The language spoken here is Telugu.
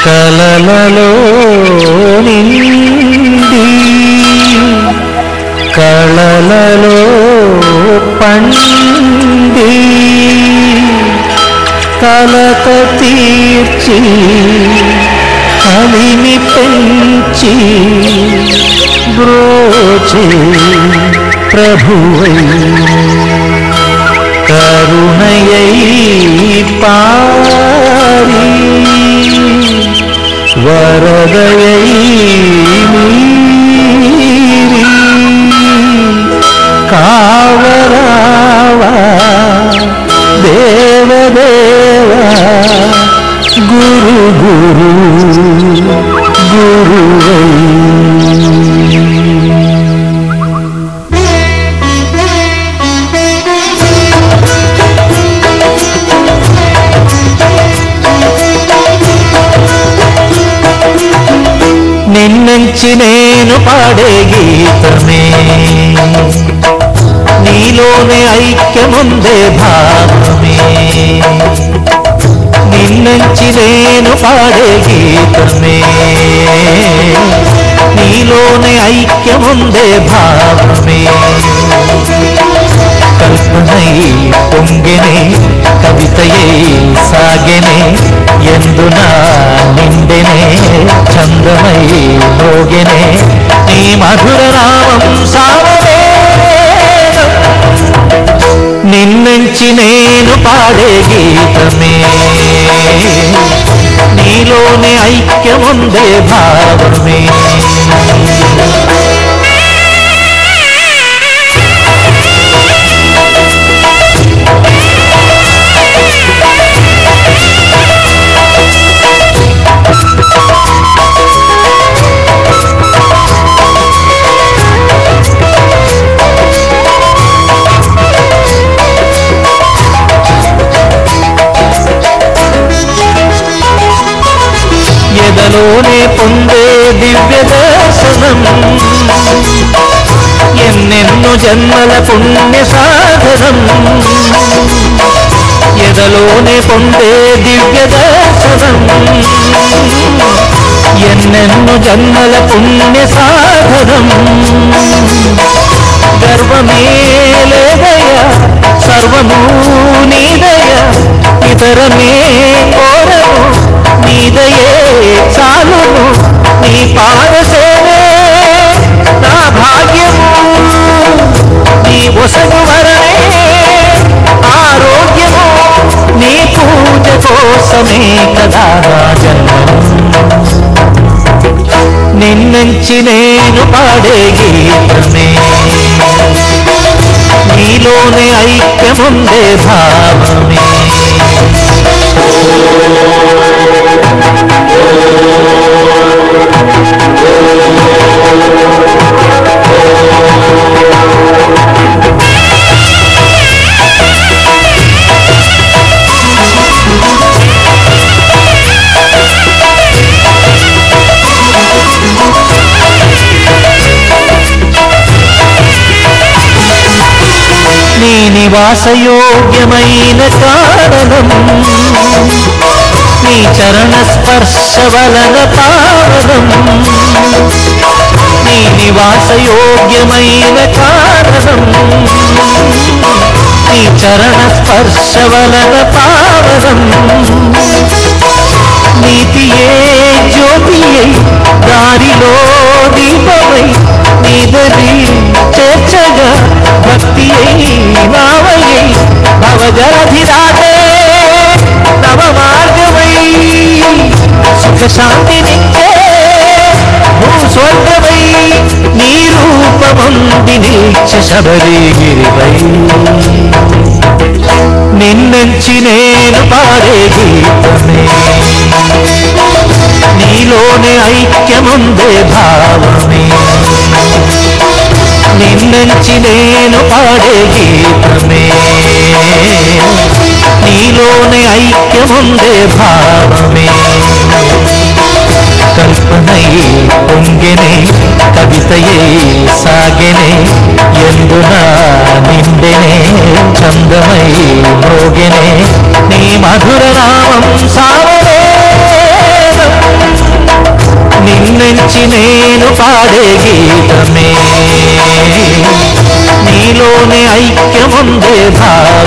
కలలలో నిండి కళలలో పండి కలత తీర్చి కలిమి పెంచి బ్రోచే ప్రభువై కరుణయై పారి వరదయై మీరి కావరావా దేవదేవా గురు గురు గురువై నిన్నుంచి నేను పాడే గీతమే నీలోనే ఐక్యముందే భావమే నిన్నుంచి నేను పాడే గీతమే నీలోనే ఐక్యముందే భావమే కల్పనై పొంగెనే కవితయై సాగెనే ఎందునా నిండెనే చందమై మోగెనే నీ మధుర నామం సావరే నిన్నుంచి నేను పాడే గీతమే నీలోనే ఐక్యముందే భావమే ఎదలోనే పొందే దివ్య దర్శనం ఎన్నెన్నో జన్మల పుణ్య సాధనం ఎదలోనే పొందే దివ్య దర్శనం ఎన్నెన్నో జన్మల పుణ్య సాధనం గర్వమే లేదయ సర్వము నీదయ ఇతరమే కోరము నీదయే చాలును నీ పాదసేనే నా భాగ్యము నీ ఒసగు వరనే ఆరోగ్యము నీ పూజ కోసమే కదా నా జన్మం నిన్నుంచి నేను పాడే గీతమే నీలోనే ఐక్యముందే భావమే నీ నివాసయోగ్యమైన కారణం నీ చరణ స్పర్శ వలన పావనం నీ నివాసయోగ్యమైన కారణం నీ చరణ స్పర్శ వలన పావనం నీతియే జ్యోతియై దారిలో దీపమై నీదరి చేర్చగా భక్తి అయి నావయ్యై భవజలధిరాజే నవ మార్గమై సుఖ శాంతినిచ్చే భూస్వర్గమై నీ రూపముంది నిల్చ శబరిగిరివై నిన్నుంచి నేను పాడే గీతమే నీలోనే ఐక్యముందే భావమే నిన్నుంచి నేను పాడే గీతమే నీలోనే ఐక్యముందే భావమే కల్పనై పొంగెనే కవితయై సాగెనే ఎందునా నిండెనే చందమై మోగెనే నీ మధుర నామం సావరే నిన్నెంచి నేను పాడే గీతమే నీలోనే ఐక్యముందే భావమే